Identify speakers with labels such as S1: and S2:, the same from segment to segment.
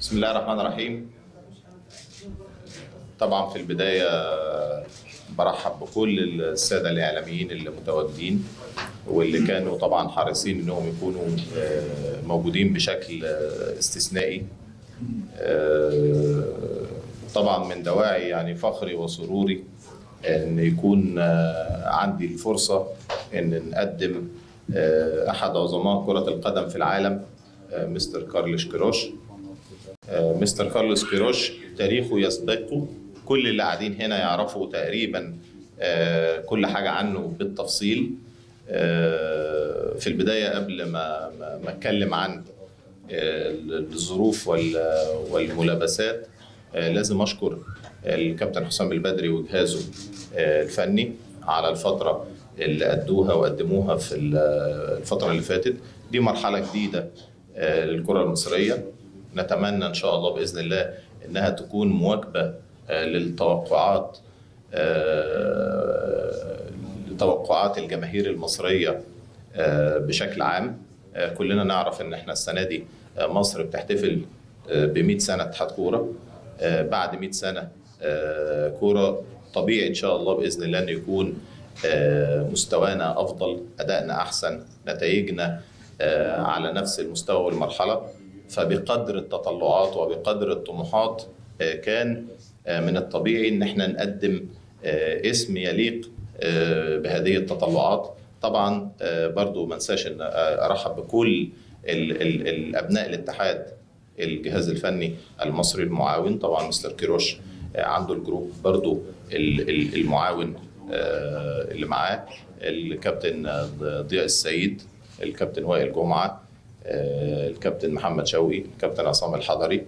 S1: بسم الله الرحمن الرحيم طبعا في البداية برحب بكل السادة الإعلاميين اللي متواجدين واللي كانوا طبعا حريصين إنهم يكونوا آه، موجودين بشكل آه، استثنائي آه، طبعا من دواعي يعني فخري وسروري ان يكون آه، عندي الفرصه ان نقدم آه، احد عظماء كره القدم في العالم آه، مستر كارلوس كيروش آه، مستر كارلوس كيروش تاريخه يسبقه كل اللي قاعدين هنا يعرفوا تقريبا آه، كل حاجه عنه بالتفصيل آه، في البدايه قبل ما ما ما اتكلم عن آه، الظروف وال- والملابسات آه، لازم اشكر الكابتن حسام البدري وجهازه آه، الفني على الفتره اللي ادوها وقدموها في ال- الفتره اللي فاتت دي مرحله جديده آه، للكره المصريه نتمنى ان شاء الله باذن الله انها تكون مواكبه آه، للتوقعات آه، لتوقعات الجماهير المصريه آه، بشكل عام آه، كلنا نعرف ان احنا السنه دي آه، مصر بتحتفل ب 100 سنه اتحاد كوره آه، بعد 100 سنه آه، كوره طبيعي ان شاء الله باذن الله ان يكون آه، مستوانا افضل ادائنا احسن نتائجنا آه، على نفس المستوى والمرحله فبقدر التطلعات وبقدر الطموحات آه، كان آه، من الطبيعي ان احنا نقدم آه، اسم يليق آه، بهذه التطلعات طبعا آه، برضو ما انساش ان آه، ارحب بكل ال- ال- الابناء الاتحاد الجهاز الفني المصري المعاون طبعا مستر كيروش آه، عنده الجروب برضو ال- ال- المعاون آه، اللي معاه الكابتن آه، ضياء السيد الكابتن وائل جمعه آه، الكابتن محمد شوقي الكابتن عصام الحضري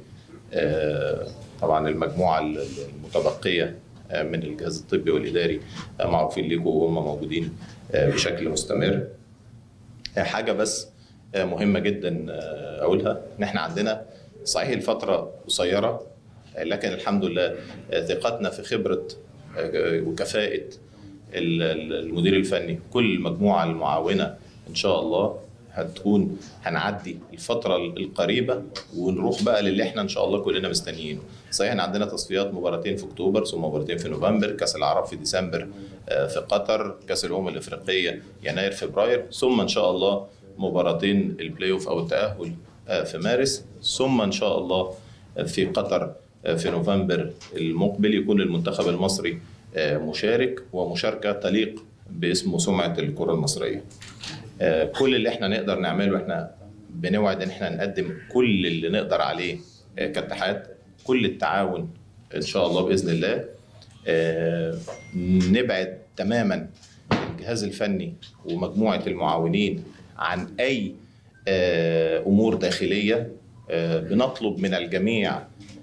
S1: آه، طبعا المجموعه المتبقيه آه، من الجهاز الطبي والاداري آه، معروفين ليكم وهم موجودين آه، بشكل مستمر آه، حاجه بس آه، مهمه جدا آه، اقولها ان احنا عندنا صحيح الفتره قصيره آه، لكن الحمد لله آه، ثقتنا في خبره آه، وكفاءه ال- ال- المدير الفني كل المجموعه المعاونه ان شاء الله هتكون هنعدي الفترة القريبة ونروح بقى للي احنا ان شاء الله كلنا مستنيينه. صحيح ان عندنا تصفيات مباراتين في اكتوبر ثم مباراتين في نوفمبر، كاس العرب في ديسمبر آه، في قطر، كاس الامم الافريقية يناير فبراير، ثم ان شاء الله مباراتين البلاي اوف او التأهل آه، في مارس، ثم ان شاء الله في قطر آه، في نوفمبر المقبل يكون المنتخب المصري آه، مشارك ومشاركة تليق باسم وسمعة الكرة المصرية. آه، كل اللي احنا نقدر نعمله احنا بنوعد ان احنا نقدم كل اللي نقدر عليه آه، كاتحاد كل التعاون ان شاء الله باذن الله آه، نبعد تماما الجهاز الفني ومجموعه المعاونين عن اي آه، امور داخليه آه، بنطلب من الجميع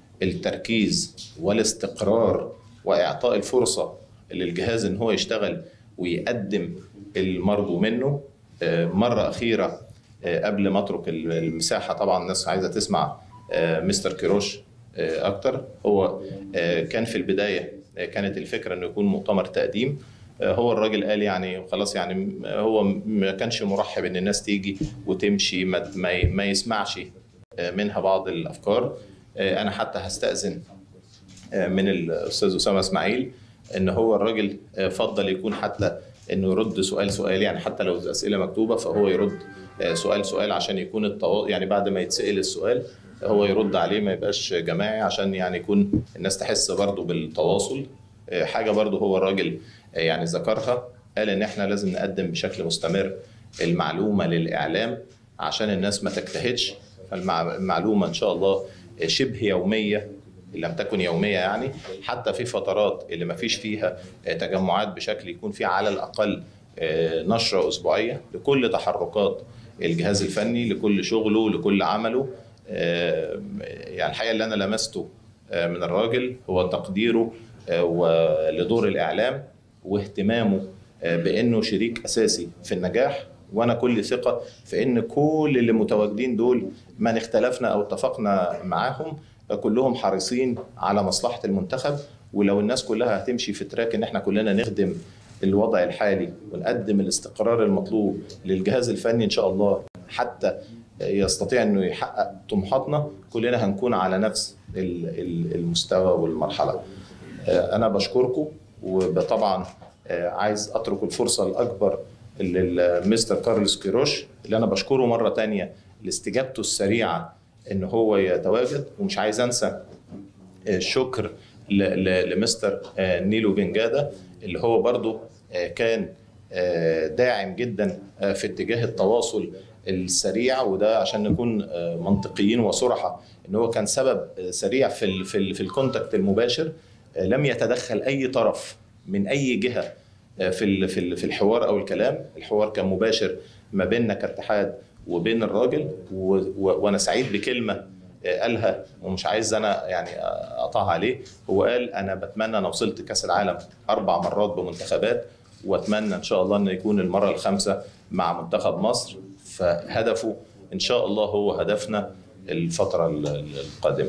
S1: التركيز والاستقرار واعطاء الفرصه للجهاز ان هو يشتغل ويقدم المرجو منه آه، مره اخيره آه، قبل ما اترك المساحه طبعا الناس عايزه تسمع آه، مستر كيروش آه، اكتر هو آه، كان في البدايه آه، كانت الفكره انه يكون مؤتمر تقديم آه، هو الراجل قال يعني خلاص يعني هو ما كانش مرحب ان الناس تيجي وتمشي ما ما- ما يسمعش آه، منها بعض الافكار آه، انا حتى هستاذن آه، من الاستاذ اسامه اسماعيل ان هو الراجل آه، فضل يكون حتى انه يرد سؤال سؤال يعني حتى لو اسئله مكتوبه فهو يرد آه، سؤال سؤال عشان يكون التوا... يعني بعد ما يتسال السؤال هو يرد عليه ما يبقاش جماعي عشان يعني يكون الناس تحس برضه بالتواصل آه، حاجه برضه هو الراجل آه، يعني ذكرها قال ان احنا لازم نقدم بشكل مستمر المعلومه للاعلام عشان الناس ما تجتهدش فالمعلومه ان شاء الله آه، شبه يوميه إن لم تكن يوميه يعني حتى في فترات اللي ما فيش فيها آه، تجمعات بشكل يكون في على الاقل آه، نشره اسبوعيه لكل تحركات الجهاز الفني لكل شغله لكل عمله آه، يعني الحقيقه اللي انا لمسته آه، من الراجل هو تقديره آه، ولدور الاعلام واهتمامه آه، بانه شريك اساسي في النجاح وانا كل ثقه في ان كل اللي متواجدين دول من اختلفنا او اتفقنا معاهم آه، كلهم حريصين على مصلحه المنتخب ولو الناس كلها هتمشي في تراك ان احنا كلنا نخدم الوضع الحالي ونقدم الاستقرار المطلوب للجهاز الفني ان شاء الله حتى يستطيع انه يحقق طموحاتنا كلنا هنكون على نفس المستوى والمرحله انا بشكركم وطبعا عايز اترك الفرصه الاكبر للمستر كارلوس كيروش اللي انا بشكره مره تانية لاستجابته السريعه ان هو يتواجد ومش عايز انسى الشكر لمستر نيلو بنجادا اللي هو برضو كان داعم جدا في اتجاه التواصل السريع وده عشان نكون منطقيين وصرحه ان هو كان سبب سريع في في في الكونتاكت المباشر لم يتدخل اي طرف من اي جهه في في في الحوار او الكلام الحوار كان مباشر ما بيننا كاتحاد وبين الراجل وانا سعيد بكلمه قالها ومش عايز انا يعني اقطعها عليه هو قال انا بتمنى انا وصلت كاس العالم اربع مرات بمنتخبات واتمنى ان شاء الله انه يكون المره الخامسه مع منتخب مصر فهدفه ان شاء الله هو هدفنا الفتره القادمه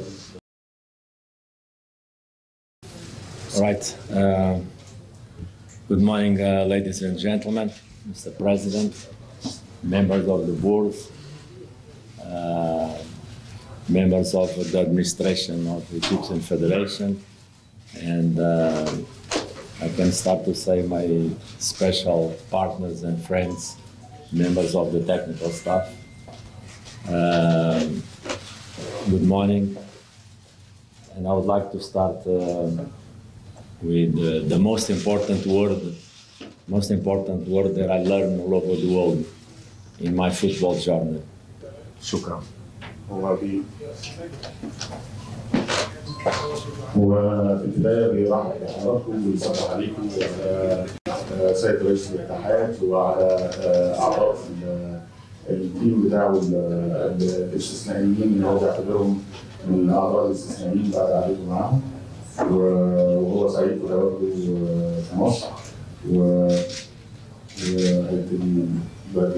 S2: Right. Uh, good morning, uh, ladies and gentlemen, Mr. President, members of the board, uh, members of the administration of the Egyptian Federation, and uh, I can start to say my special partners and friends, members of the technical staff. Um, good morning, and I would like to start um, with uh, the most important word, most important word that I learned all over the world in my football journey. Shukran.
S3: هو بي هو في البدايه بيرحب بحضراتكم ويصبح عليكم وعلى سيد رئيس الاتحاد وعلى اعضاء التيم بتاعه الاستثنائيين اللي هو بيعتبرهم من الاعضاء الاستثنائيين بعد قعدته معاهم وهو سعيد بتواجده في مصر و وهيبتدي دلوقتي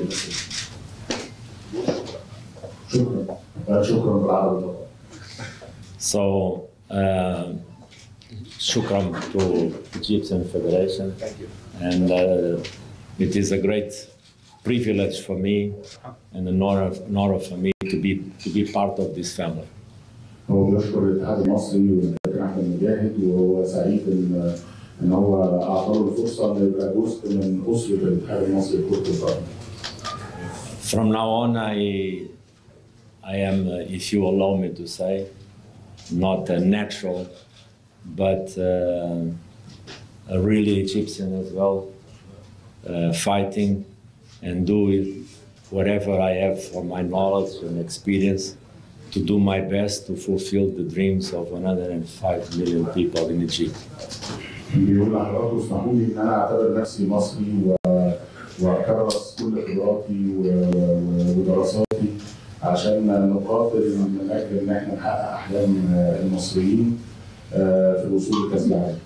S3: شكرا شكرا بالعربي طبعا
S2: So, uh, shukran to Egyptian Federation.
S1: Thank you.
S2: And uh, it is a great privilege for me and an honor, an honor for me to be, to be part of this family.
S3: هو بيشكر الاتحاد المصري والكابتن احمد مجاهد وهو سعيد ان ان هو اعطاه الفرصه انه يبقى جزء من اسره الاتحاد المصري لكره القدم.
S2: From now on, I, I am, uh, if you allow me to say, not a natural, but uh, a really Egyptian as well, uh, fighting and do whatever I have for my knowledge and experience to do my best to fulfill the dreams of 105 million people in Egypt.
S3: بيقول لحضراتكم اسمحوا لي ان انا اعتبر نفسي مصري و... واكرس كل خبراتي و... و... ودراساتي عشان نقاتل من اجل ان احنا نحقق احلام المصريين في الوصول لكاس العالم.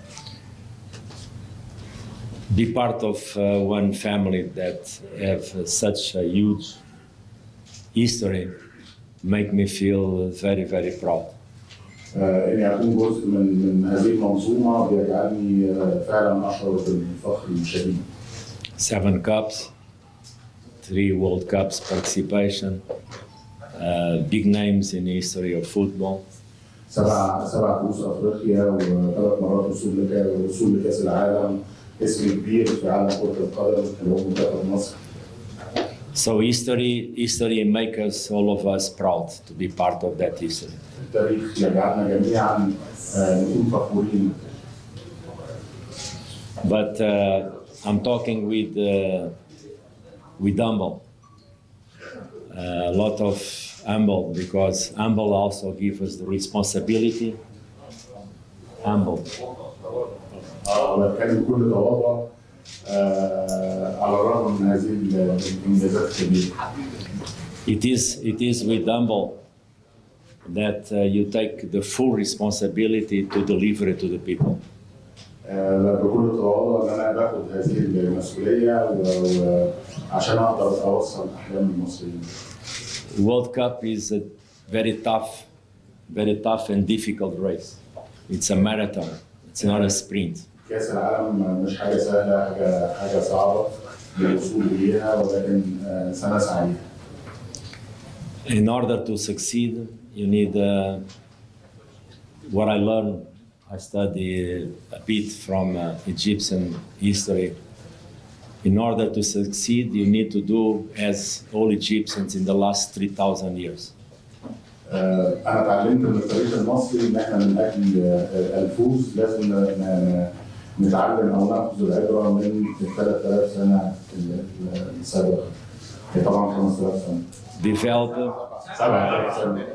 S2: Be part of uh, one family that have such a huge history make me feel very, very proud.
S3: اني اكون جزء من من هذه المنظومه بيجعلني فعلا اشعر بالفخر الشديد.
S2: Seven cups, three World Cups participation, uh, big names in the history of football.
S3: سبع سبع كؤوس افريقيا وثلاث مرات وصول لك وصول لكاس العالم اسم كبير في عالم كره القدم اللي هو منتخب مصر.
S2: So history, history make us, all of us, proud to be part of that history.
S3: التاريخ يجعلنا جميعا نكون فخورين.
S2: But uh, I'm talking with uh, with humble. Uh, a lot of humble because humble also gives us the responsibility. Humble.
S3: بتكلم بكل تواضع على الرغم من هذه الانجازات الكبيره.
S2: It is it is with humble that uh, you take the full responsibility to deliver it to the people.
S3: بكل تواضع ان انا باخد هذه المسؤوليه وعشان اقدر اوصل احلام المصريين.
S2: World Cup is a very tough, very tough and difficult race. It's a marathon. It's not a sprint.
S3: كاس العالم مش حاجه سهله حاجه حاجه صعبه للوصول اليها ولكن سنسعى ليها.
S2: In order to succeed, you need uh, what I learned. I study a bit from uh, Egyptian history. In order to succeed, you need to do as all Egyptians in the last 3,000 years.
S3: آه، انا اتعلمت من التاريخ المصري ان احنا من اجل آه، الفوز لازم ن- ن- نتعلم او ناخذ العبره من ال 3000 سنه ال- ال- السابقه هي طبعا 5000 سنه
S2: Develop
S3: 7000 سنه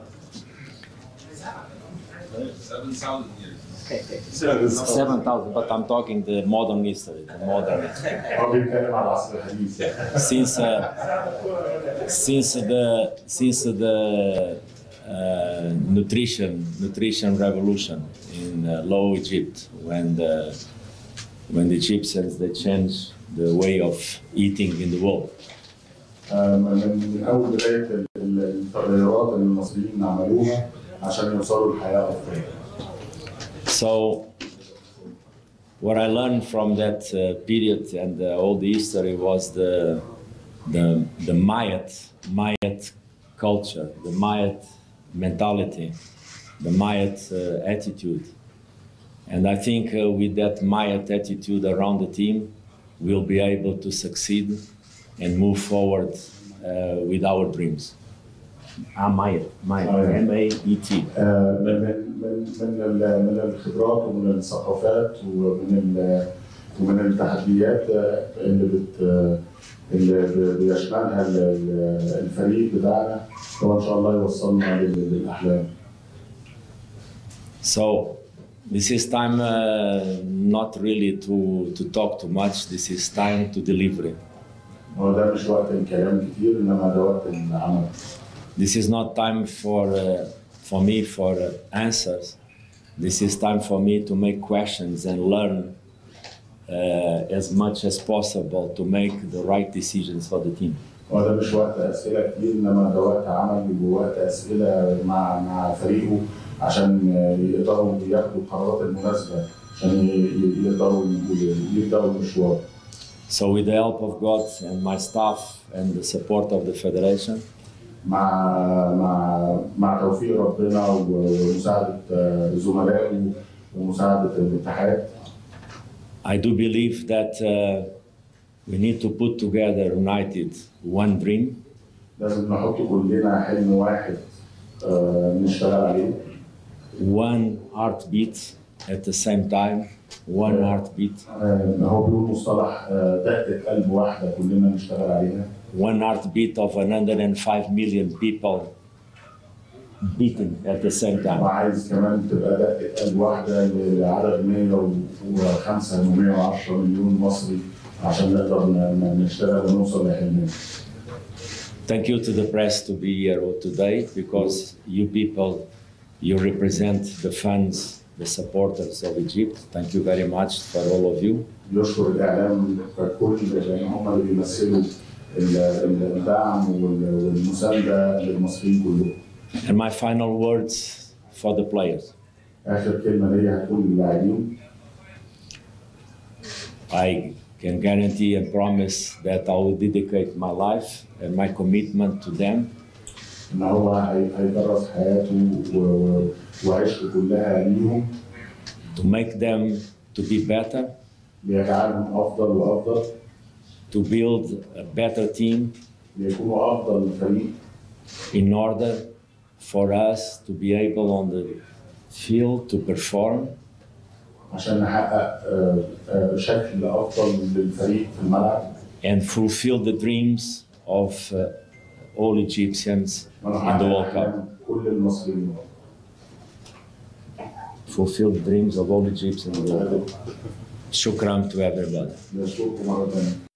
S2: 7,000, but I'm talking the modern history, the modern history.
S3: هو بيتكلم على العصر الحديث يعني
S2: since uh, since the since the uh, nutrition nutrition revolution in uh, Low Egypt when the when the Egyptians they changed the way of eating in the world.
S3: آه، من من اول بدايه ال- ال- التغيرات اللي المصريين عملوها عشان يوصلوا لحياه افضل
S2: So what I learned from that uh, period and uh, all the history was the the the Mayat Mayat culture, the Mayat mentality, the Mayat uh, attitude, and I think uh, with that Mayat attitude around the team, we'll be able to succeed and move forward uh, with our dreams. Ah, Mayat, Mayat,
S3: Mayat.
S2: M-A-E-T.
S3: آه، من من من ال- من الخبرات ومن الثقافات ومن ال- ومن التحديات آه، اللي بت آه، اللي ب- بيشملها ال- ال- الفريق بتاعنا هو ان شاء الله يوصلنا لل- للاحلام.
S2: So this is time uh, not really to, to talk too much. This is time to deliver.
S3: هو ده مش وقت الكلام كتير انما ده وقت العمل.
S2: This is not time for uh, for me for uh, answers. This is time for me to make questions and learn uh, as much as possible to make the right decisions for the team.
S3: هو ده مش وقت اسئله كتير انما ده وقت عمل ووقت اسئله مع مع فريقه عشان آه، يقدروا ياخدوا القرارات المناسبه عشان ي- ي- يقدروا ي- يبداوا المشوار.
S2: So with the help of God and my staff and the support of the federation,
S3: مع مع مع توفيق ربنا ومساعده آه، زملائه ومساعده الاتحاد
S2: I do believe that uh, we need to put together united one dream
S3: لازم نحط كلنا حلم واحد آه، نشتغل عليه
S2: one heartbeat at the same time, one heartbeat,
S3: آه، هو بيقول مصطلح آه، دقه قلب واحده كلنا نشتغل عليها
S2: one heartbeat of 105 million people beating at the same time.
S3: وعايز كمان تبقى دقه قلب واحده لعدد 105 و 110 مليون مصري عشان نقدر ن- ن- نشتغل ونوصل لحلمنا.
S2: Thank you to the press to be here today because you people, you represent the fans, the supporters of Egypt. Thank you very much for all of you.
S3: يشكر الاعلام ككل لان هم اللي بيمثلوا ال- ال- الدعم وال- والمسانده للمصريين كلهم.
S2: And my final words for the players.
S3: اخر كلمه ليا هتكون للاعبين
S2: I can guarantee and promise that I will dedicate my life and my commitment to them
S3: ان هو هي- هيكرس حياته و- و- وعيشته كلها ليهم
S2: to make them to be better,
S3: ليجعلهم افضل وافضل
S2: to build a better team
S3: ليكونوا افضل فريق
S2: in order for us to be able on the field to perform
S3: عشان نحقق آه، آه، شكل افضل للفريق في الملعب
S2: and fulfill the dreams of uh, all Egyptians in the
S3: ونحقق
S2: World Cup.
S3: أحلام كل المصريين
S2: Fulfill the dreams of all Egyptians in the World Cup. Shukran to everybody.
S3: نشكركم مره ثانيه